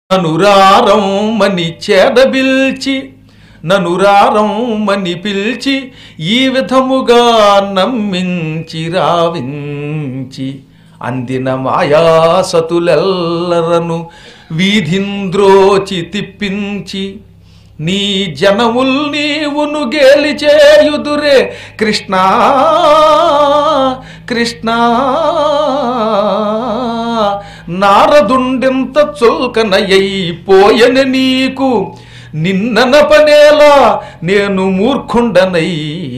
ననురారమ్మని చేదబిల్చి ననురారమ్మని పిల్చి ఈ విధముగా నమ్మించి రావించి అందిన మాయాసతులెల్లరను వీధింద్రోచి తిప్పించి నీ జనముల్ నీవును గేలి చేయుదురే కృష్ణ కృష్ణ నారదుండెంత చుల్కనయ్యిపోయని నీకు నిన్నన పనేలా నేను మూర్ఖుండనై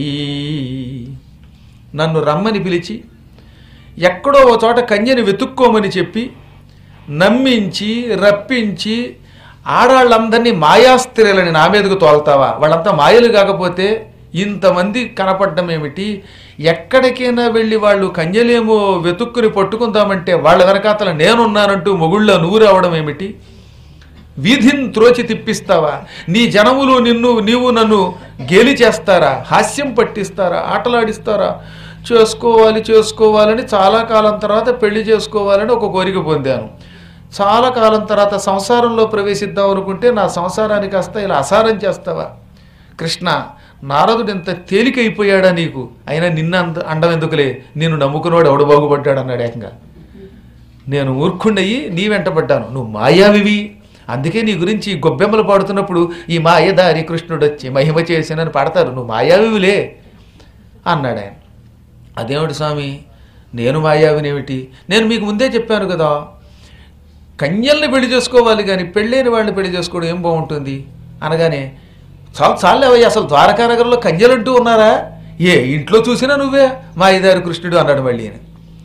నన్ను రమ్మని పిలిచి ఎక్కడో ఓ చోట కన్యని వెతుక్కోమని చెప్పి నమ్మించి రప్పించి ఆడాళ్ళందరినీ మాయాస్త్రీలని నా మీదకు తోల్తావా వాళ్ళంతా మాయలు కాకపోతే ఇంతమంది కనపడడం ఏమిటి ఎక్కడికైనా వెళ్ళి వాళ్ళు కన్యలేమో వెతుక్కుని పట్టుకుందామంటే వాళ్ళ వెనకాతల నేనున్నానంటూ మొగుళ్ళ నువ్వు రావడం ఏమిటి వీధిని త్రోచి తిప్పిస్తావా నీ జనములు నిన్ను నీవు నన్ను గేలి చేస్తారా హాస్యం పట్టిస్తారా ఆటలాడిస్తారా చేసుకోవాలి చేసుకోవాలని చాలా కాలం తర్వాత పెళ్లి చేసుకోవాలని ఒక కోరిక పొందాను చాలా కాలం తర్వాత సంసారంలో ప్రవేశిద్దాం అనుకుంటే నా సంసారానికి కాస్త ఇలా అసారం చేస్తావా కృష్ణ నారదుడు ఎంత తేలికైపోయాడా నీకు అయినా నిన్న అంద అండం ఎందుకులే నేను నమ్ముకున్నవాడు ఎవడు బాగుపడ్డాడు అన్నాడు ఏకంగా నేను మూర్ఖుండయి నీ వెంటబడ్డాను నువ్వు మాయావివి అందుకే నీ గురించి గొబ్బెమ్మలు పాడుతున్నప్పుడు ఈ మాయదారి కృష్ణుడు వచ్చి మహిమ చేసినని పాడతారు నువ్వు మాయావివిలే అన్నాడు ఆయన అదేమిటి స్వామి నేను మాయావినేమిటి నేను మీకు ముందే చెప్పాను కదా కన్యల్ని పెళ్లి చేసుకోవాలి కానీ పెళ్ళైన వాళ్ళని పెళ్లి చేసుకోవడం ఏం బాగుంటుంది అనగానే చాలు చాలే అవయ్య అసలు ద్వారకా నగరంలో కన్యలంటూ ఉన్నారా ఏ ఇంట్లో చూసినా నువ్వే మా ఇదారు కృష్ణుడు అన్నాడు మళ్ళీ ఆయన.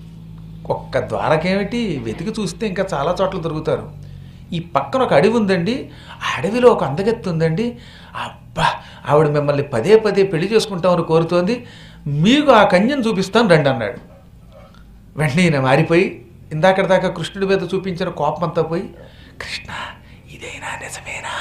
ఒక్క ద్వారకేమిటి వెతికి చూస్తే ఇంకా చాలా చోట్ల దొరుకుతారు ఈ పక్కన ఒక అడవి ఉందండి ఆ అడవిలో ఒక అందగెత్తి ఉందండి అబ్బా ఆవిడ మిమ్మల్ని పదే పదే పెళ్లి చేసుకుంటామని కోరుతోంది మీకు ఆ కన్యను చూపిస్తాను రండి అన్నాడు వెంటనే ఈయన మారిపోయి ఇందాకటి దాకా కృష్ణుడి మీద చూపించిన కోపం అంతా పోయి కృష్ణ ఇదేనా నిజమేనా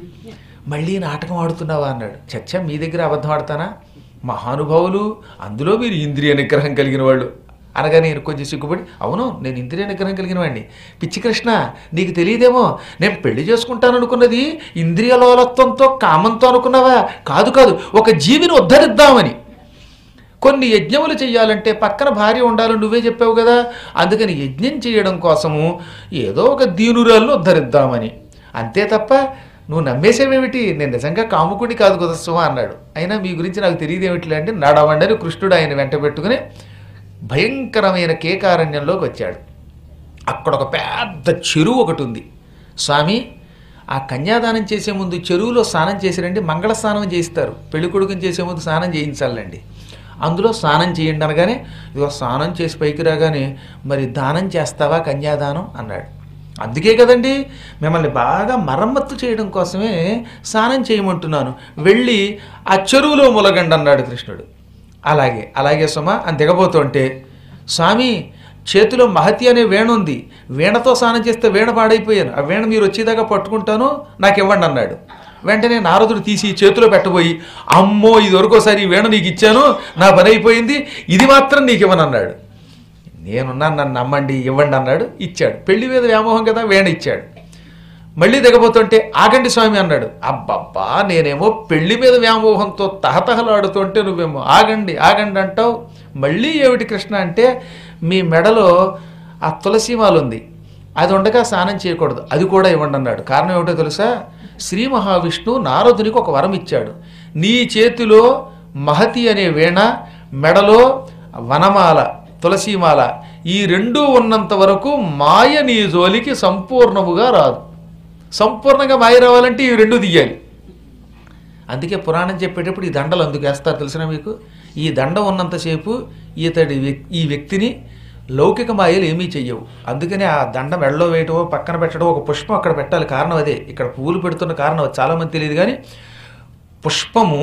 మళ్ళీ నాటకం ఆడుతున్నావా అన్నాడు చచ్చా మీ దగ్గర అబద్ధం ఆడతానా మహానుభావులు అందులో మీరు ఇంద్రియ నిగ్రహం కలిగిన వాళ్ళు అనగా నేను కొంచెం సిగ్గుపడి అవును నేను ఇంద్రియ నిగ్రహం కలిగిన వాడిని పిచ్చి కృష్ణ నీకు తెలియదేమో నేను పెళ్లి చేసుకుంటాననుకున్నది ఇంద్రియ లోలత్వంతో కామంతో అనుకున్నావా కాదు కాదు ఒక జీవిని ఉద్ధరిద్దామని కొన్ని యజ్ఞములు చేయాలంటే పక్కన భార్య ఉండాలని నువ్వే చెప్పావు కదా అందుకని యజ్ఞం చేయడం కోసము ఏదో ఒక దీనురాలను ఉద్ధరిద్దామని అంతే తప్ప నువ్వు నమ్మేసేవేమిటి నేను నిజంగా కాముకుడి కాదు కదా సుమ అన్నాడు అయినా మీ గురించి నాకు తెలియదేమిటి అంటే నడవండని కృష్ణుడు ఆయన వెంట పెట్టుకుని భయంకరమైన కేకారణ్యంలోకి వచ్చాడు అక్కడ ఒక పెద్ద చెరువు ఒకటి ఉంది స్వామి ఆ కన్యాదానం చేసే ముందు చెరువులో స్నానం చేసిరండి మంగళ స్నానం చేయిస్తారు పెళ్లి కొడుకుని చేసే ముందు స్నానం చేయించాలండి అందులో స్నానం చేయండి అనగానే ఇదిగో స్నానం చేసి పైకి రాగానే మరి దానం చేస్తావా కన్యాదానం అన్నాడు అందుకే కదండి మిమ్మల్ని బాగా మరమ్మత్తు చేయడం కోసమే స్నానం చేయమంటున్నాను వెళ్ళి ఆ చెరువులో ములగండి అన్నాడు కృష్ణుడు అలాగే అలాగే సుమ అని దిగబోతుంటే స్వామి చేతిలో మహతి అనే వేణ ఉంది వీణతో స్నానం చేస్తే వీణ పాడైపోయాను ఆ వీణ మీరు వచ్చేదాకా పట్టుకుంటాను నాకు ఇవ్వండి అన్నాడు వెంటనే నారదుడు తీసి చేతిలో పెట్టబోయి అమ్మో ఇది వరకోసారి ఈ వీణ నీకు ఇచ్చాను నా పని అయిపోయింది ఇది మాత్రం నీకు ఇవ్వను అన్నాడు నేనున్నాను నన్ను నమ్మండి ఇవ్వండి అన్నాడు ఇచ్చాడు పెళ్లి మీద వ్యామోహం కదా వీణ ఇచ్చాడు మళ్ళీ దిగబోతుంటే ఆగండి స్వామి అన్నాడు అబ్బబ్బా నేనేమో పెళ్లి మీద వ్యామోహంతో తహతహలాడుతుంటే నువ్వేమో ఆగండి ఆగండి అంటావు మళ్ళీ ఏమిటి కృష్ణ అంటే మీ మెడలో ఆ తులసీమాల ఉంది అది ఉండగా స్నానం చేయకూడదు అది కూడా ఇవ్వండి అన్నాడు కారణం ఏమిటో తెలుసా శ్రీ మహావిష్ణువు నారదునికి ఒక వరం ఇచ్చాడు నీ చేతిలో మహతి అనే వీణ మెడలో వనమాల తులసీమాల ఈ రెండూ ఉన్నంత వరకు మాయ నీ జోలికి సంపూర్ణముగా రాదు సంపూర్ణంగా మాయ రావాలంటే ఇవి రెండు తీయాలి అందుకే పురాణం చెప్పేటప్పుడు ఈ దండలు అందుకు వేస్తారు తెలిసిన మీకు ఈ దండ ఉన్నంతసేపు ఇతడి వ్యక్- ఈ వ్యక్తిని లౌకిక మాయలు ఏమీ చెయ్యవు అందుకని ఆ దండ మెడలో వేయటమో పక్కన పెట్టడం ఒక పుష్పం అక్కడ పెట్టాలి కారణం అదే ఇక్కడ పువ్వులు పెడుతున్న కారణం అది చాలామంది తెలియదు కానీ పుష్పము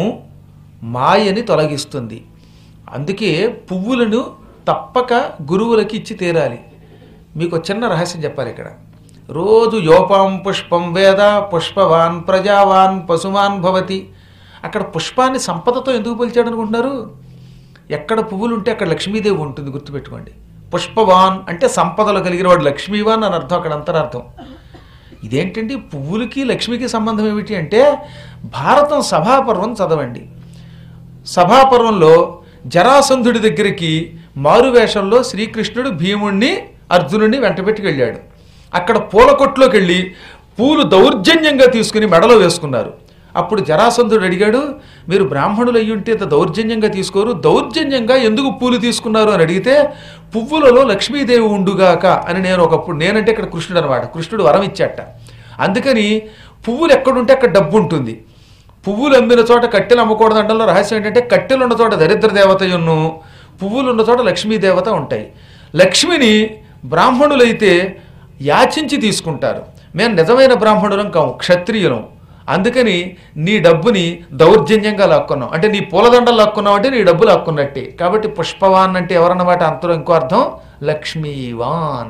మాయని తొలగిస్తుంది అందుకే పువ్వులను తప్పక గురువులకి ఇచ్చి తీరాలి మీకు ఒక చిన్న రహస్యం చెప్పాలి ఇక్కడ రోజు యోపాం పుష్పం వేద పుష్పవాన్ ప్రజావాన్ పశుమాన్ భవతి అక్కడ పుష్పాన్ని సంపదతో ఎందుకు పోల్చాడు అనుకుంటున్నారు ఎక్కడ పువ్వులు ఉంటే అక్కడ లక్ష్మీదేవి ఉంటుంది గుర్తుపెట్టుకోండి పుష్పవాన్ అంటే సంపదలు కలిగిన వాడు లక్ష్మీవాన్ అని అర్థం అక్కడ అంతరార్థం ఇదేంటండి పువ్వులకి లక్ష్మికి సంబంధం ఏమిటి అంటే భారతం సభాపర్వం చదవండి సభాపర్వంలో జరాసంధుడి దగ్గరికి మారువేషంలో శ్రీకృష్ణుడు భీముణ్ణి అర్జునుడిని వెంటబెట్టుకు వెళ్ళాడు అక్కడ పూల కొట్టులోకి వెళ్ళి పూలు దౌర్జన్యంగా తీసుకుని మెడలో వేసుకున్నారు అప్పుడు జరాసంధుడు అడిగాడు మీరు బ్రాహ్మణులు అయ్యుంటే ఇంత దౌర్జన్యంగా తీసుకోరు దౌర్జన్యంగా ఎందుకు పూలు తీసుకున్నారు అని అడిగితే పువ్వులలో లక్ష్మీదేవి ఉండుగాక అని నేను ఒకప్పుడు నేనంటే ఇక్కడ కృష్ణుడు అనమాట కృష్ణుడు వరం ఇచ్చాట అందుకని పువ్వులు ఎక్కడుంటే అక్కడ డబ్బు ఉంటుంది పువ్వులు అమ్మిన చోట కట్టెలు అమ్మకూడదు అనడంలో రహస్యం ఏంటంటే కట్టెలు ఉన్న చోట దరిద్ర దేవతయున్ను పువ్వులు ఉన్న చోట లక్ష్మీ దేవత ఉంటాయి లక్ష్మిని బ్రాహ్మణులైతే యాచించి తీసుకుంటారు మేము నిజమైన బ్రాహ్మణులం కాము క్షత్రియులం అందుకని నీ డబ్బుని దౌర్జన్యంగా లాక్కున్నాం అంటే నీ పూలదండలు లాక్కున్నావు అంటే నీ డబ్బు లాక్కున్నట్టే కాబట్టి పుష్పవాన్ అంటే ఎవరన్నమాట అంతలో ఇంకో అర్థం లక్ష్మీవాన్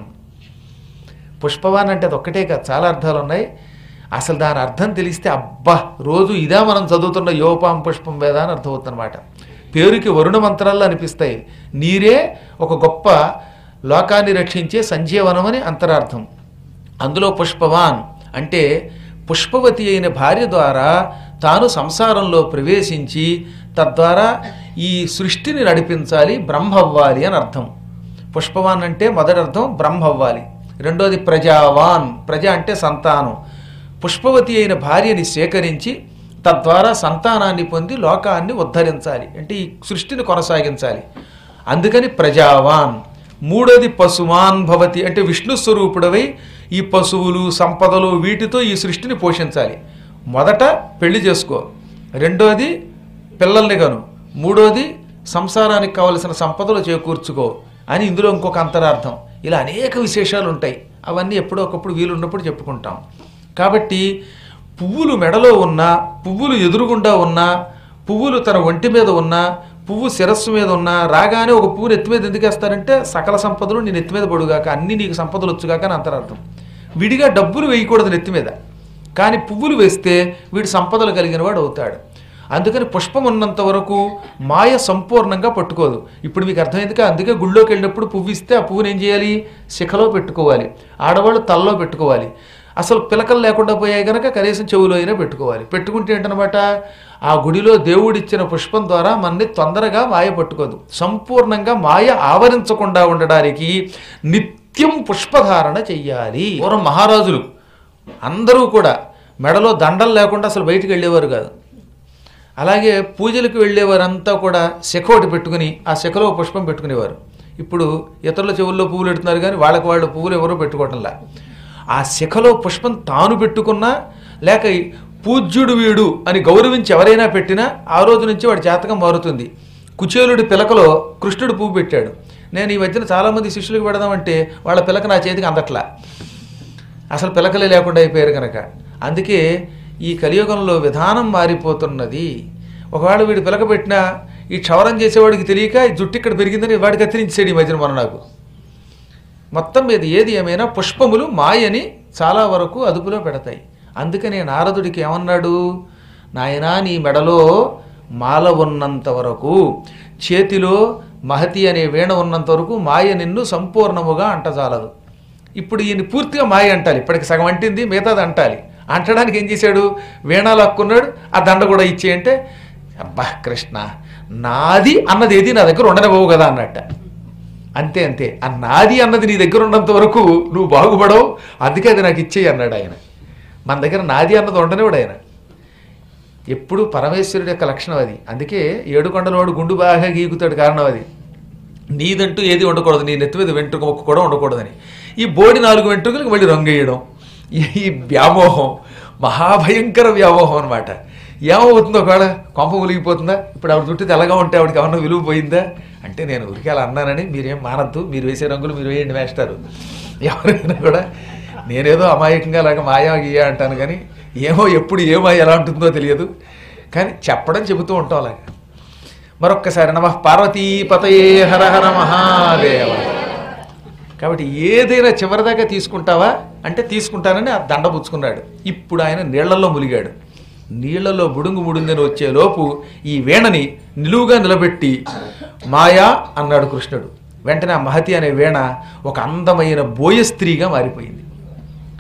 పుష్పవాన్ అంటే అది ఒక్కటే కాదు చాలా అర్థాలు ఉన్నాయి అసలు దాని అర్థం తెలిస్తే అబ్బా రోజు ఇదా మనం చదువుతున్న యోపాం పుష్పం వేద అని అర్థమవుతుందన్నమాట పేరుకి వరుణ మంత్రాల్లో అనిపిస్తాయి నీరే ఒక గొప్ప లోకాన్ని రక్షించే సంజీవనం అని అంతరార్థం అందులో పుష్పవాన్ అంటే పుష్పవతి అయిన భార్య ద్వారా తాను సంసారంలో ప్రవేశించి తద్వారా ఈ సృష్టిని నడిపించాలి బ్రహ్మ అవ్వాలి అని అర్థం పుష్పవాన్ అంటే మొదటి అర్థం బ్రహ్మ అవ్వాలి రెండోది ప్రజావాన్ ప్రజ అంటే సంతానం పుష్పవతి అయిన భార్యని సేకరించి తద్వారా సంతానాన్ని పొంది లోకాన్ని ఉద్ధరించాలి అంటే ఈ సృష్టిని కొనసాగించాలి అందుకని ప్రజావాన్ మూడోది పశువాన్ భవతి అంటే విష్ణు స్వరూపుడవై ఈ పశువులు సంపదలు వీటితో ఈ సృష్టిని పోషించాలి మొదట పెళ్లి చేసుకో రెండోది పిల్లల్ని గను మూడోది సంసారానికి కావలసిన సంపదలు చేకూర్చుకో అని ఇందులో ఇంకొక అంతరార్థం ఇలా అనేక విశేషాలు ఉంటాయి అవన్నీ ఎప్పుడో ఒకప్పుడు వీలున్నప్పుడు చెప్పుకుంటాం కాబట్టి పువ్వులు మెడలో ఉన్నా పువ్వులు ఎదురుగుండా ఉన్నా పువ్వులు తన ఒంటి మీద ఉన్నా పువ్వు శిరస్సు మీద ఉన్నా రాగానే ఒక పువ్వుని ఎత్తి మీద ఎందుకు వేస్తారంటే సకల సంపదలు నేను ఎత్తి మీద పడుగాక అన్ని నీకు సంపదలు వచ్చుగాక అని అంతరార్థం విడిగా డబ్బులు వేయకూడదు నెత్తి మీద కానీ పువ్వులు వేస్తే వీడు సంపదలు కలిగిన వాడు అవుతాడు అందుకని పుష్పం ఉన్నంత వరకు మాయ సంపూర్ణంగా పట్టుకోదు ఇప్పుడు మీకు అర్థమైందిగా అందుకే గుళ్ళోకి వెళ్ళినప్పుడు పువ్వు ఇస్తే ఆ పువ్వుని ఏం చేయాలి శిఖలో పెట్టుకోవాలి ఆడవాళ్ళు తలలో పెట్టుకోవాలి అసలు పిలకలు లేకుండా పోయాయి కనుక కనీసం చెవులో అయినా పెట్టుకోవాలి పెట్టుకుంటే ఏంటనమాట ఆ గుడిలో దేవుడిచ్చిన పుష్పం ద్వారా మనని తొందరగా మాయ పట్టుకోదు సంపూర్ణంగా మాయ ఆవరించకుండా ఉండడానికి నిత్యం పుష్పధారణ చెయ్యాలి పూర్వం మహారాజులు అందరూ కూడా మెడలో దండలు లేకుండా అసలు బయటికి వెళ్ళేవారు కాదు అలాగే పూజలకు వెళ్ళేవారంతా కూడా శిఖ ఒకటి పెట్టుకుని ఆ శిఖలో పుష్పం పెట్టుకునేవారు ఇప్పుడు ఇతరుల చెవుల్లో పువ్వులు పెడుతున్నారు కానీ వాళ్ళకి వాళ్ళు పువ్వులు ఎవరూ పెట్టుకోవటంలా ఆ శిఖలో పుష్పం తాను పెట్టుకున్నా లేక ఈ పూజ్యుడు వీడు అని గౌరవించి ఎవరైనా పెట్టినా ఆ రోజు నుంచి వాడి జాతకం మారుతుంది కుచేలుడి పిలకలో కృష్ణుడు పువ్వు పెట్టాడు నేను ఈ మధ్యన చాలామంది శిష్యులకు పెడదామంటే వాళ్ళ పిలక నా చేతికి అందట్లా అసలు పిలకలే లేకుండా అయిపోయారు కనుక అందుకే ఈ కలియుగంలో విధానం మారిపోతున్నది ఒకవేళ వీడు పిలక పెట్టినా ఈ క్షవరం చేసేవాడికి తెలియక ఈ జుట్టు ఇక్కడ పెరిగిందని వాడికి కత్తిరించాడు ఈ మధ్యన మన నాకు మొత్తం మీద ఏది ఏమైనా పుష్పములు మాయని చాలా వరకు అదుపులో పెడతాయి అందుకనే నారదుడికి ఏమన్నాడు నాయనా నీ మెడలో మాల ఉన్నంత వరకు చేతిలో మహతి అనే వీణ ఉన్నంత వరకు మాయ నిన్ను సంపూర్ణముగా అంటజాలదు ఇప్పుడు ఈయన పూర్తిగా మాయ అంటాలి ఇప్పటికి సగం అంటింది మిగతాది అంటాలి అంటడానికి ఏం చేశాడు వీణాలు హక్కున్నాడు ఆ దండ కూడా ఇచ్చేయంటే అబ్బా కృష్ణ నాది అన్నది ఏది నా దగ్గర ఉండనివ్వవు కదా అన్నట్ట అంతే అంతే ఆ నాది అన్నది నీ దగ్గర ఉన్నంత వరకు నువ్వు బాగుపడవు అందుకే అది నాకు ఇచ్చేయి అన్నాడు ఆయన మన దగ్గర నాది అన్నది ఉండనివాడు ఆయన ఎప్పుడు పరమేశ్వరుడి యొక్క లక్షణం అది అందుకే ఏడుకొండలవాడు గుండు బాగా గీకుతాడు కారణం అది నీదంటూ ఏది ఉండకూడదు నీ నెత్తి మీద వెంట్రుక మొక్క కూడా ఉండకూడదని ఈ బోడి నాలుగు వెంట్రుకలకు మళ్ళీ రంగు వేయడం ఈ- ఈ వ్యామోహం మహాభయంకర వ్యామోహం అనమాట ఏమవుతుందో ఒకవేళ కొంప ములిగిపోతుందా ఇప్పుడు ఆవిడ చుట్టూ తెల్లగా ఉంటే ఆవిడకి ఏమన్నా విలువ పోయిందా అంటే నేను ఉరికి అలా అన్నానని మీరేం మానద్దు మీరు వేసే రంగులు మీరు వేయండి వేస్తారు ఎవరైనా కూడా నేనేదో అమాయకంగా అలాగ మాయా గీయా అంటాను కానీ ఏమో ఎప్పుడు ఏమో ఎలా ఉంటుందో తెలియదు కానీ చెప్పడం చెబుతూ ఉంటాం అలాగా మరొక్కసారి నమ పార్వతీపతయే హర హర మహాదేవ కాబట్టి ఏదైనా చివరిదాకా తీసుకుంటావా అంటే తీసుకుంటానని ఆ దండ పుచ్చుకున్నాడు ఇప్పుడు ఆయన నీళ్లలో ములిగాడు నీళ్లలో బుడుంగు బుడుంగని వచ్చే లోపు ఈ వీణని నిలువుగా నిలబెట్టి మాయా అన్నాడు కృష్ణుడు వెంటనే ఆ మహతి అనే వీణ ఒక అందమైన బోయ స్త్రీగా మారిపోయింది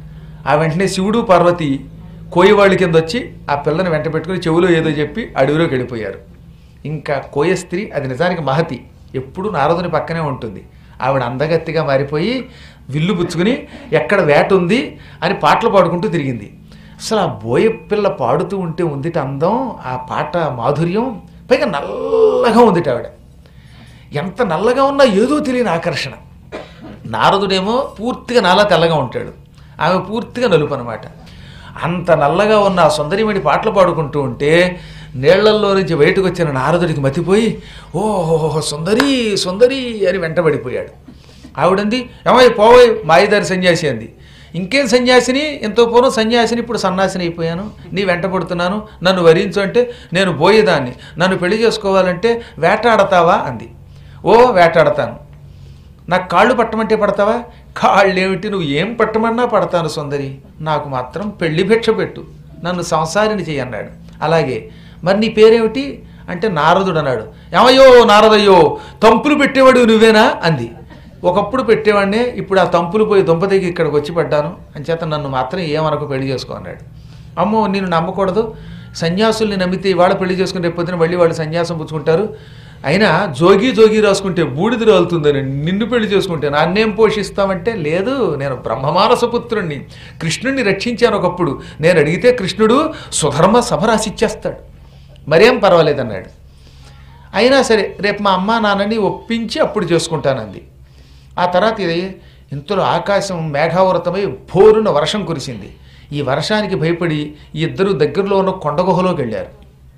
ఆ వెంటనే శివుడు పార్వతి కోయవాళ్ళ కింద వచ్చి ఆ పిల్లని వెంట పెట్టుకుని చెవులో ఏదో చెప్పి అడవిలోకి వెళ్ళిపోయారు ఇంకా కోయ స్త్రీ అది నిజానికి మహతి ఎప్పుడూ నారదుని పక్కనే ఉంటుంది ఆవిడ అందగత్తిగా మారిపోయి విల్లు పుచ్చుకుని ఎక్కడ వేట ఉంది అని పాటలు పాడుకుంటూ తిరిగింది అసలు ఆ బోయ పిల్ల పాడుతూ ఉంటే ఉందిట అందం ఆ పాట మాధుర్యం పైగా నల్లగా ఉందిట ఆవిడ ఎంత నల్లగా ఉన్నా ఏదో తెలియని ఆకర్షణ నారదుడేమో పూర్తిగా నాలా తెల్లగా ఉంటాడు ఆమె పూర్తిగా నలుపు అనమాట అంత నల్లగా ఉన్న ఆ సుందరిమణి పాటలు పాడుకుంటూ ఉంటే నీళ్లల్లో నుంచి బయటకు వచ్చిన నారదుడికి మతిపోయి ఓహో సుందరి సుందరి అని వెంటబడిపోయాడు ఆవిడంది ఏమై పోవోయ్ మాయిదారి సన్యాసి అంది ఇంకేం సన్యాసిని ఎంతో పూర్వం సన్యాసిని ఇప్పుడు సన్యాసిని అయిపోయాను నీ వెంట పడుతున్నాను నన్ను వరించు అంటే నేను పోయేదాన్ని నన్ను పెళ్లి చేసుకోవాలంటే వేటాడతావా అంది ఓ వేటాడతాను నాకు కాళ్ళు పట్టమంటే పడతావా కాళ్ళు ఏమిటి నువ్వు ఏం పట్టమన్నా పడతాను సుందరి నాకు మాత్రం పెళ్లి భిక్ష పెట్టు నన్ను సంసారిని చెయ్యి అన్నాడు అలాగే మరి నీ పేరేమిటి అంటే నారదుడు అన్నాడు ఏమయ్యో నారదయ్యో తంపులు పెట్టేవాడు నువ్వేనా అంది ఒకప్పుడు పెట్టేవాడినే ఇప్పుడు ఆ తంపులు పోయి దుంపదిగి ఇక్కడికి వచ్చి పడ్డాను అంచేత నన్ను మాత్రం ఏమనకు పెళ్లి చేసుకో అన్నాడు అమ్మో నేను నమ్మకూడదు సన్యాసుల్ని నమ్మితే ఇవాళ పెళ్లి చేసుకుని రేపు పొద్దున మళ్ళీ వాళ్ళు సన్యాసం పుచ్చుకుంటారు అయినా జోగి జోగి రాసుకుంటే బూడిద రాలుతుందని నిన్ను పెళ్లి చేసుకుంటే నన్నేం పోషిస్తామంటే లేదు నేను బ్రహ్మమానస పుత్రుణ్ణి కృష్ణుణ్ణి రక్షించాను ఒకప్పుడు నేను అడిగితే కృష్ణుడు సుధర్మ సభ రాసిచ్చేస్తాడు మరేం పర్వాలేదన్నాడు అయినా సరే రేపు మా అమ్మ నాన్నని ఒప్పించి అప్పుడు చేసుకుంటానంది ఆ తర్వాత ఇది ఇంతలో ఆకాశం మేఘావృతమై భోరున వర్షం కురిసింది ఈ వర్షానికి భయపడి ఈ ఇద్దరు దగ్గరలో ఉన్న కొండ గుహలోకి వెళ్ళారు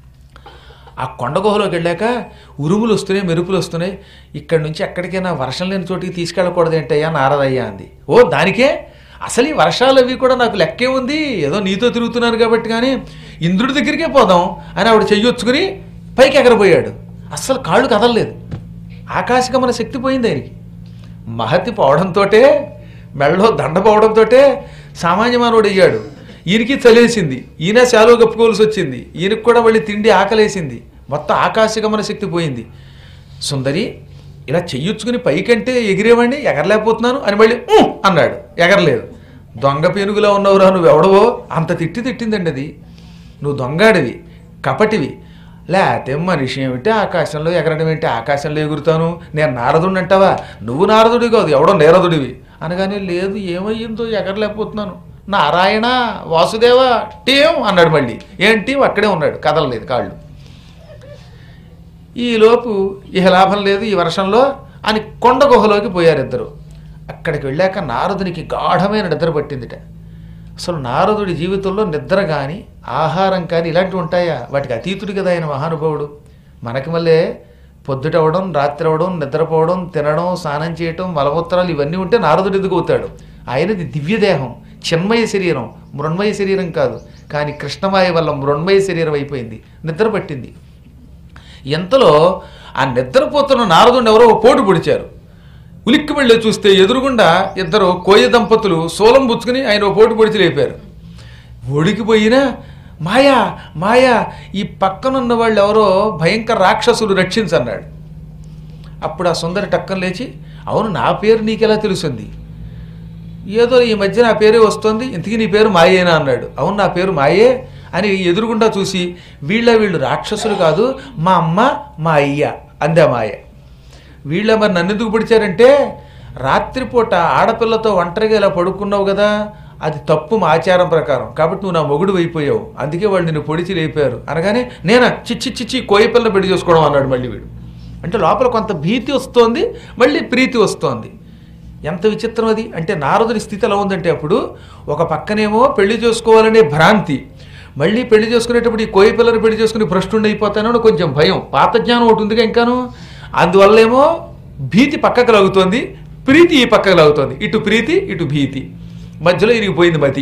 ఆ కొండ గుహలోకి వెళ్ళాక ఉరుములు వస్తున్నాయి మెరుపులు వస్తున్నాయి ఇక్కడి నుంచి ఎక్కడికైనా వర్షం లేని చోటికి తీసుకెళ్ళకూడదు ఏంటయ్యా నారదయ్యా అంది ఓ దానికే అసలు ఈ వర్షాలు అవి కూడా నాకు లెక్కే ఉంది ఏదో నీతో తిరుగుతున్నాను కాబట్టి కానీ ఇంద్రుడి దగ్గరికే పోదాం అని ఆవిడ చెయ్యొచ్చుకుని పైకి ఎగరబోయాడు అస్సలు కాళ్ళు కదలలేదు ఆకాశగమన శక్తి పోయింది ఆయనకి మహతి పోవడంతో మెళ్ళలో దండ పోవడంతో సామాన్య మానవుడు అయ్యాడు ఈయనకి చలేసింది ఈయన శాలువ కప్పుకోవాల్సి వచ్చింది ఈయనకి కూడా మళ్ళీ తిండి ఆకలేసింది మొత్తం ఆకాశగమన శక్తి పోయింది సుందరి ఇలా చెయ్యొచ్చుకుని పైకంటే ఎగిరేవాడిని ఎగరలేకపోతున్నాను అని మళ్ళీ "ఉం" అన్నాడు ఎగరలేదు దొంగ పేనుగులా ఉన్నవురా నువ్వు ఎవడవో అంత తిట్టి తిట్టిందండి అది నువ్వు దొంగాడివి కపటివి లేతే మనిషి ఏమిటి ఆకాశంలో ఎగరడం ఏంటి ఆకాశంలో ఎగురుతాను నేను నారదుడిని అంటావా నువ్వు నారదుడి కాదు ఎవడో నేరదుడివి అనగానే లేదు ఏమయ్యిందో ఎగరలేకపోతున్నాను నారాయణ వాసుదేవ టీం అన్నాడు మళ్ళీ ఏంటి అక్కడే ఉన్నాడు కదలలేదు కాళ్ళు ఈలోపు ఇహ లాభం లేదు ఈ వర్షంలో అని కొండ గుహలోకి పోయారు ఇద్దరు అక్కడికి వెళ్ళాక నారదునికి గాఢమైన నిద్ర పట్టిందిట అసలు నారదుడి జీవితంలో నిద్ర కానీ ఆహారం కానీ ఇలాంటివి ఉంటాయా వాటికి అతీతుడు కదా ఆయన మహానుభావుడు మనకి మళ్ళీ పొద్దుటవడం రాత్రి అవ్వడం నిద్రపోవడం తినడం స్నానం చేయటం మలమూత్రాలు ఇవన్నీ ఉంటే నారదుడు ఎదుగుతాడు ఆయనది దివ్యదేహం చిన్మయ శరీరం మృణ్మయ శరీరం కాదు కానీ కృష్ణమాయ వల్ల మృణ్మయ శరీరం అయిపోయింది నిద్ర పట్టింది ఎంతలో ఆ నిద్రపోతున్న నారదుని ఎవరో ఓ పోటు పొడిచారు ఉలిక్కి వెళ్ళి చూస్తే ఎదురుగుండా ఇద్దరు కోయ దంపతులు సోలం పుచ్చుకుని ఆయన ఓ పోటు పొడిచి లేపారు ఒడికిపోయినా మాయా మాయా ఈ పక్కనున్న వాళ్ళు ఎవరో భయంకర రాక్షసులు రక్షించన్నాడు అప్పుడు ఆ సుందరి టక్కన లేచి అవును నా పేరు నీకెలా తెలుసుంది ఏదో ఈ మధ్య నా పేరే వస్తుంది ఇంతకీ నీ పేరు మాయేనా అన్నాడు అవును నా పేరు మాయే అని ఎదురుగుండా చూసి వీళ్ళ వీళ్ళు రాక్షసులు కాదు మా అమ్మ మా అయ్య అందే మాయ వీళ్ళ మరి నన్ను ఎందుకు పిడిచారంటే రాత్రిపూట ఆడపిల్లతో ఒంటరిగా ఇలా పడుకున్నావు కదా అది తప్పు మా ఆచారం ప్రకారం కాబట్టి నువ్వు నా మొగుడు అయిపోయావు అందుకే వాళ్ళు నిన్ను పొడిచి లేపారు అనగానే నేనా చిచ్చి చిచ్చి కోయపిల్ల పెళ్లి చేసుకోవడం అన్నాడు మళ్ళీ వీడు అంటే లోపల కొంత భీతి వస్తోంది మళ్ళీ ప్రీతి వస్తోంది ఎంత విచిత్రం అది అంటే నారదుడి స్థితి ఎలా ఉందంటే అప్పుడు ఒక పక్కనేమో పెళ్లి చేసుకోవాలనే భ్రాంతి మళ్ళీ పెళ్లి చేసుకునేటప్పుడు ఈ కోయి పిల్లలు పెళ్లి చేసుకుని భ్రష్టుండి అయిపోతానని కొంచెం భయం పాత జ్ఞానం ఒకటి ఉందిగా ఇంకాను అందువల్లేమో భీతి పక్కకు లాగుతోంది ప్రీతి ఈ పక్కకు లాగుతోంది ఇటు ప్రీతి ఇటు భీతి మధ్యలో ఇరిగిపోయింది మతి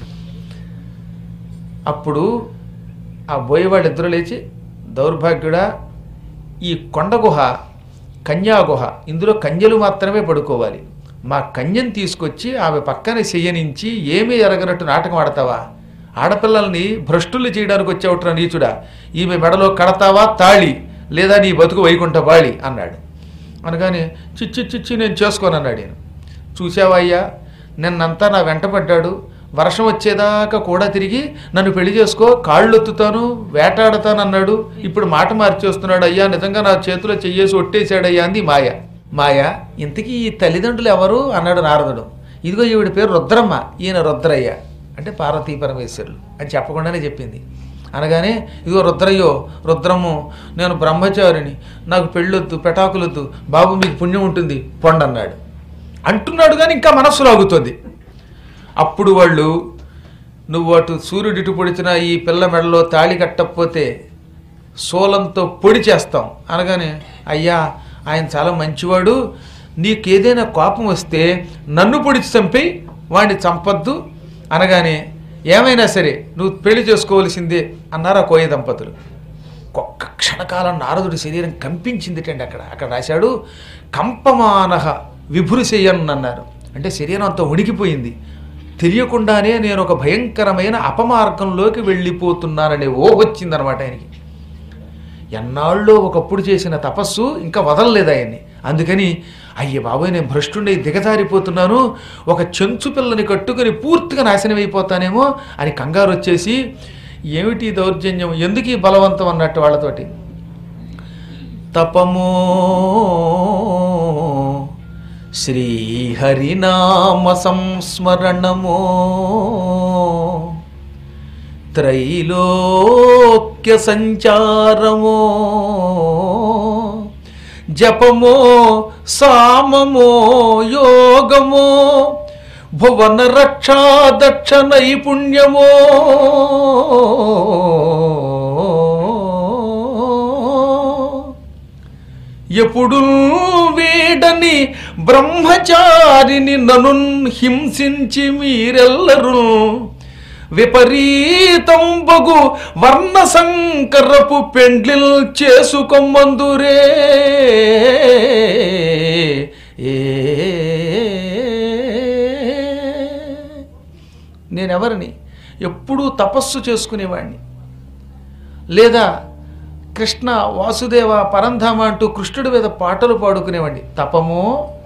అప్పుడు ఆ బోయేవాళ్ళు ఇద్దరు లేచి దౌర్భాగ్యుడా ఈ కొండ గుహ కన్యా గుహ ఇందులో కన్యలు మాత్రమే పడుకోవాలి మా కన్యను తీసుకొచ్చి ఆమె పక్కన చెయ్యనించి ఏమీ ఎరగనట్టు నాటకం ఆడతావా ఆడపిల్లల్ని భ్రష్టులు చేయడానికి వచ్చేవట్రా నీచుడా ఈమె మెడలో కడతావా తాళి లేదా నీ బతుకు వైకుంఠ బాళి అన్నాడు అనగానే చిచ్చి చిచ్చి నేను చేసుకోను అన్నాడు నేను చూసావా అయ్యా నిన్నంతా నా వెంటపడ్డాడు వర్షం వచ్చేదాకా కూడా తిరిగి నన్ను పెళ్లి చేసుకో కాళ్ళు ఒత్తుతాను వేటాడతాను అన్నాడు ఇప్పుడు మాట మార్చేస్తున్నాడు అయ్యా నిజంగా నా చేతిలో చెయ్యేసి ఒట్టేశాడయ్యా అంది మాయ మాయ ఇంతకీ ఈ తల్లిదండ్రులు ఎవరు అన్నాడు నారదుడు ఇదిగో ఈవిడ పేరు రుద్రమ్మ ఈయన రుద్రయ్య అంటే పార్వతీ పరమేశ్వరులు అని చెప్పకుండానే చెప్పింది అనగానే ఇదిగో రుద్రయ్యో రుద్రము నేను బ్రహ్మచారిని నాకు పెళ్ళొద్దు పెటాకులొద్దు బాబు మీకు పుణ్యం ఉంటుంది పొండన్నాడు అంటున్నాడు కానీ ఇంకా మనస్సు లాగుతుంది అప్పుడు వాళ్ళు నువ్వు అటు సూర్యుడు ఇటు పొడిచినా ఈ పిల్ల మెడలో తాళి కట్టకపోతే సోలంతో పొడి చేస్తాం అనగానే అయ్యా ఆయన చాలా మంచివాడు నీకేదైనా కోపం వస్తే నన్ను పొడిచి చంపి వాడిని చంపద్దు అనగానే ఏమైనా సరే నువ్వు పెళ్లి చేసుకోవలసిందే అన్నారు ఆ కోయ దంపతులు ఒక్క క్షణకాలం నారదుడి శరీరం కంపించిందిటండి అక్కడ అక్కడ రాశాడు కంపమానహ విభురిశయ్యన్ అన్నారు అంటే శరీరం అంతా ఉడికిపోయింది తెలియకుండానే నేను ఒక భయంకరమైన అపమార్గంలోకి వెళ్ళిపోతున్నాననే ఓ వచ్చిందనమాట ఆయనకి ఎన్నాళ్ళో ఒకప్పుడు చేసిన తపస్సు ఇంకా వదలలేదు ఆయన్ని అందుకని అయ్య బాబోయ్ నేను భ్రష్టుండే దిగజారిపోతున్నాను ఒక చెంచు పిల్లని కట్టుకుని పూర్తిగా నాశనం అయిపోతానేమో అని కంగారు వచ్చేసి ఏమిటి ఈ దౌర్జన్యం ఎందుకు ఈ బలవంతం అన్నట్టు వాళ్ళతోటి తపమో శ్రీహరినామ సంస్మరణమో త్రైలోక్య సంచారమో జపమో సామమో యోగమో భువన రక్షా దక్ష నైపుణ్యమో ఎప్పుడు వీడని బ్రహ్మచారిని నను హింసించి మీరెల్లరూ విపరీతం బగు వర్ణ సంకరపు పెండ్లిల్ చేసుకోమందురే ఏ నేనెవరిని ఎప్పుడూ తపస్సు చేసుకునేవాడిని లేదా కృష్ణ వాసుదేవ పరంధామ అంటూ కృష్ణుడి మీద పాటలు పాడుకునేవాడిని తపమో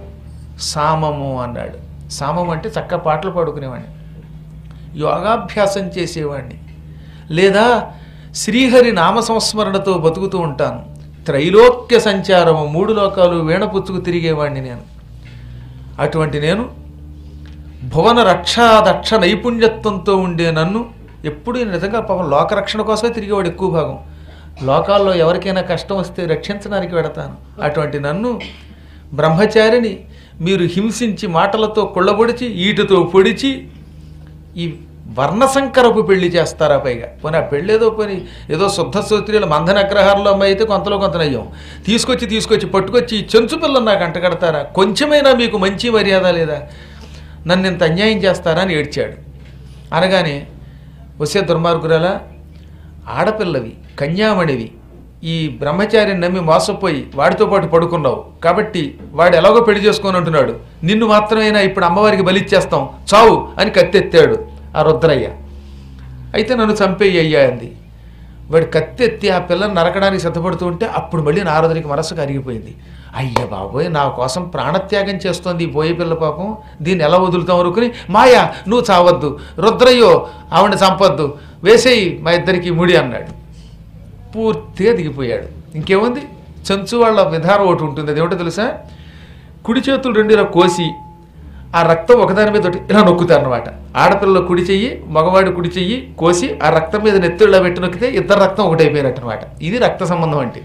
సామము అన్నాడు సామం అంటే చక్క పాటలు పాడుకునేవాడిని యోగాభ్యాసం చేసేవాడిని లేదా శ్రీహరి నామ సంస్మరణతో బతుకుతూ ఉంటాను త్రైలోక్య సంచారము మూడు లోకాలు వీణపుచ్చుకు తిరిగేవాడిని నేను అటువంటి నేను భువన రక్షా దక్ష నైపుణ్యత్వంతో ఉండే నన్ను ఎప్పుడు నిజంగా పాపం లోకరక్షణ కోసమే తిరిగేవాడు ఎక్కువ భాగం లోకాల్లో ఎవరికైనా కష్టం వస్తే రక్షించడానికి వెడతాను అటువంటి నన్ను బ్రహ్మచారిని మీరు హింసించి మాటలతో కుళ్ళబొడిచి ఈటుతో పొడిచి ఈ వర్ణసంకరపు పెళ్లి చేస్తారా పైగా పోనీ ఆ పెళ్ళి ఏదో పోనీ ఏదో శుద్ధ సూత్రీల మందన అగ్రహారంలో అమ్మాయి అయితే కొంతలో కొంత నయ్యం తీసుకొచ్చి తీసుకొచ్చి పట్టుకొచ్చి ఈ చెంచు పిల్లలు నాకు అంటగడతారా కొంచెమైనా మీకు మంచి మర్యాద లేదా నన్ను ఇంత అన్యాయం చేస్తారా అని ఏడ్చాడు అనగానే వసే దుర్మార్గురాలా ఆడపిల్లవి కన్యామణివి ఈ బ్రహ్మచారిని నమ్మి మోసపోయి వాడితో పాటు పడుకున్నావు కాబట్టి వాడు ఎలాగో పెళ్లి చేసుకొని అంటున్నాడు నిన్ను మాత్రమేనా ఇప్పుడు అమ్మవారికి బలిచ్చేస్తాం చావు అని కత్తెత్తాడు ఆ రుద్రయ్య అయితే నన్ను చంపేయి అయ్యా అంది వాడు కత్తెత్తి ఆ పిల్లని నరకడానికి సిద్ధపడుతూ ఉంటే అప్పుడు మళ్ళీ నారదునికి మనసు కరిగిపోయింది అయ్య బాబోయ్ నా కోసం ప్రాణత్యాగం చేస్తోంది ఈ బోయే పిల్ల పాపం దీన్ని ఎలా వదులుతాం అనుకుని మాయా నువ్వు చావద్దు రుద్రయ్యో ఆవిడ చంపొద్దు వేసేయి మా ఇద్దరికి ముడి అన్నాడు పూర్తిగా దిగిపోయాడు ఇంకేముంది చెంచు వాళ్ళ విధానం ఒకటి ఉంటుంది అదేమిటో తెలుసా కుడి చేతులు రెండు ఇలా కోసి ఆ రక్తం ఒకదాని మీద ఒకటి ఇలా నొక్కుతారనమాట ఆడపిల్ల కుడి చెయ్యి మగవాడి కుడి చెయ్యి కోసి ఆ రక్తం మీద నెత్తుళ్ళ పెట్టి నొక్కితే ఇద్దరు రక్తం ఒకటైపోయినట్టు అనమాట ఇది రక్త సంబంధం అంటే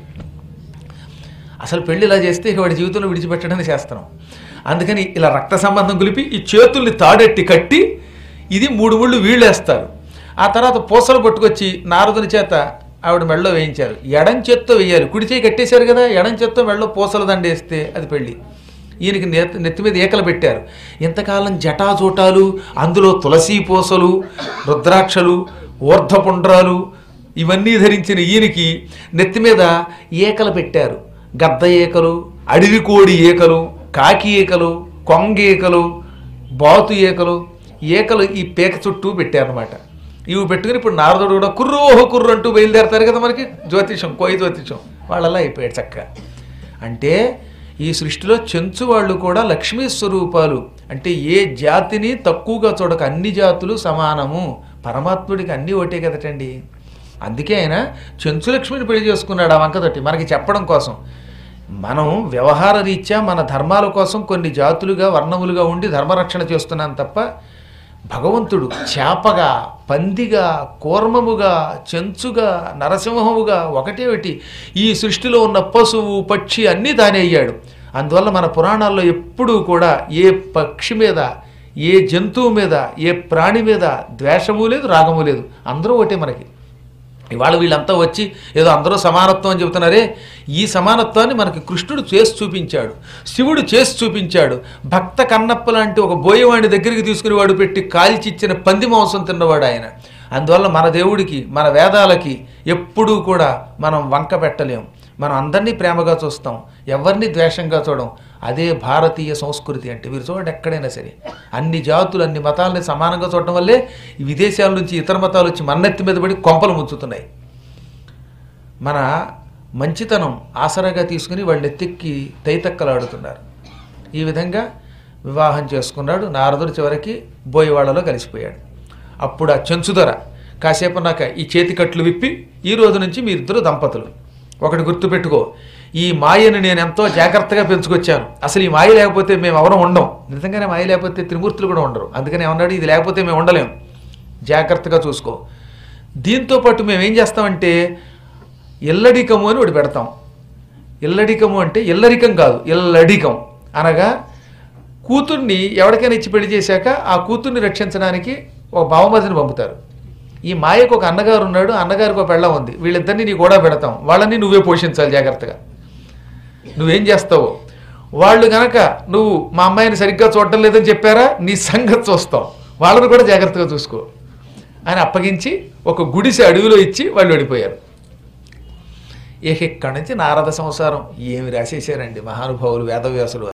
అసలు పెళ్లి ఇలా చేస్తే ఇక వాడి జీవితంలో విడిచిపెట్టడానికి చేస్తున్నాం అందుకని ఇలా రక్త సంబంధం గులిపి ఈ చేతుల్ని తాడెట్టి కట్టి ఇది మూడు ముళ్ళు వీళ్ళేస్తారు ఆ తర్వాత పూసలు పట్టుకొచ్చి నారదుని చేత ఆవిడ మెడలో వేయించారు ఎడం చేత్తో వేయాలి కుడి చేయి కట్టేశారు కదా ఎడం చేత్తో మెడలో పూసలు దండేస్తే అది పెళ్ళి ఈయనకి నెత్తి నెత్తి మీద ఏకలు పెట్టారు ఇంతకాలం జటాజూటాలు అందులో తులసీ పూసలు రుద్రాక్షలు ఊర్ధపుండ్రాలు ఇవన్నీ ధరించిన ఈయనకి నెత్తి మీద ఏకలు పెట్టారు గద్ద ఏకలు అడవి కోడి ఏకలు కాకి ఏకలు కొంగ ఏకలు బాతు ఏకలు ఏకలు ఈ పేక చుట్టూ పెట్టారనమాట ఇవి పెట్టుకుని ఇప్పుడు నారదుడు కూడా కుర్రు ఓహో కుర్రు అంటూ బయలుదేరతారు కదా మనకి జ్యోతిషం కోయి జ్యోతిషం వాళ్ళలా అయిపోయాడు చక్కగా అంటే ఈ సృష్టిలో చెంచు వాళ్ళు కూడా లక్ష్మీ స్వరూపాలు అంటే ఏ జాతిని తక్కువగా చూడక అన్ని జాతులు సమానము పరమాత్ముడికి అన్నీ ఒకటే కదటండి అందుకే ఆయన చెంచులక్ష్మిని పెళ్లి చేసుకున్నాడు ఆ వంకతోటి మనకి చెప్పడం కోసం మనం వ్యవహార రీత్యా మన ధర్మాల కోసం కొన్ని జాతులుగా వర్ణములుగా ఉండి ధర్మరక్షణ చేస్తున్నాం తప్ప భగవంతుడు చేపగా పందిగా కూర్మముగా చెంచుగా నరసింహముగా ఒకటే ఒకటి ఈ సృష్టిలో ఉన్న పశువు పక్షి అన్నీ దాని అయ్యాడు అందువల్ల మన పురాణాల్లో ఎప్పుడూ కూడా ఏ పక్షి మీద ఏ జంతువు మీద ఏ ప్రాణి మీద ద్వేషము లేదు రాగము లేదు అందరూ ఒకటే మనకి ఇవాళ వీళ్ళంతా వచ్చి ఏదో అందరూ సమానత్వం అని చెబుతున్నారే ఈ సమానత్వాన్ని మనకి కృష్ణుడు చేసి చూపించాడు శివుడు చేసి చూపించాడు భక్త కన్నప్ప లాంటి ఒక బోయవాడి దగ్గరికి తీసుకుని వాడు పెట్టి కాల్చిచ్చిన పంది మాంసం తిన్నవాడు ఆయన అందువల్ల మన దేవుడికి మన వేదాలకి ఎప్పుడూ కూడా మనం వంక పెట్టలేం మనం అందరినీ ప్రేమగా చూస్తాం ఎవరిని ద్వేషంగా చూడం అదే భారతీయ సంస్కృతి అంటే మీరు చూడండి ఎక్కడైనా సరే అన్ని జాతులు అన్ని మతాలని సమానంగా చూడటం వల్లే ఈ విదేశాల నుంచి ఇతర మతాలు వచ్చి మన్నెత్తి మీద పడి కొంపలు ముంచుతున్నాయి మన మంచితనం ఆసరాగా తీసుకుని వాళ్ళు ఎత్తెక్కి తైతక్కలాడుతున్నారు ఈ విధంగా వివాహం చేసుకున్నాడు నారదుడు చివరికి బోయవాడలో కలిసిపోయాడు అప్పుడు ఆ చెంచుదొర కాసేపు నాక ఈ చేతికట్లు విప్పి ఈ రోజు నుంచి మీ ఇద్దరు దంపతులు ఒకటి గుర్తుపెట్టుకో ఈ మాయను నేను ఎంతో జాగ్రత్తగా పెంచుకొచ్చాను అసలు ఈ మాయ లేకపోతే మేము ఎవరం ఉండం నిజంగానే మాయ లేకపోతే త్రిమూర్తులు కూడా ఉండరు అందుకని ఏమన్నాడు ఇది లేకపోతే మేము ఉండలేం జాగ్రత్తగా చూసుకో దీంతో పాటు మేము ఏం చేస్తామంటే ఇల్లడికము అని ఒకటి పెడతాం ఇల్లడికము అంటే ఇల్లరికం కాదు ఇల్లడికం అనగా కూతుర్ని ఎవరికైనా ఇచ్చి పెళ్లి చేశాక ఆ కూతుర్ని రక్షించడానికి ఒక బావమతిని పంపుతారు ఈ మాయకు ఒక అన్నగారు ఉన్నాడు అన్నగారికి ఒక పెళ్ళం ఉంది వీళ్ళిద్దరిని నీ కూడా పెడతాం వాళ్ళని నువ్వే పోషించాలి జాగ్రత్తగా నువ్వేం చేస్తావు వాళ్ళు గనక నువ్వు మా అమ్మాయిని సరిగ్గా చూడటం లేదని చెప్పారా నీ సంగతి చూస్తావు వాళ్ళని కూడా జాగ్రత్తగా చూసుకో అని అప్పగించి ఒక గుడిసె అడవిలో ఇచ్చి వాళ్ళు వెళ్ళిపోయారు ఇక ఇక్కడి నుంచి నారద సంసారం ఏమి రాసేసారండి మహానుభావులు వేదవ్యాసులు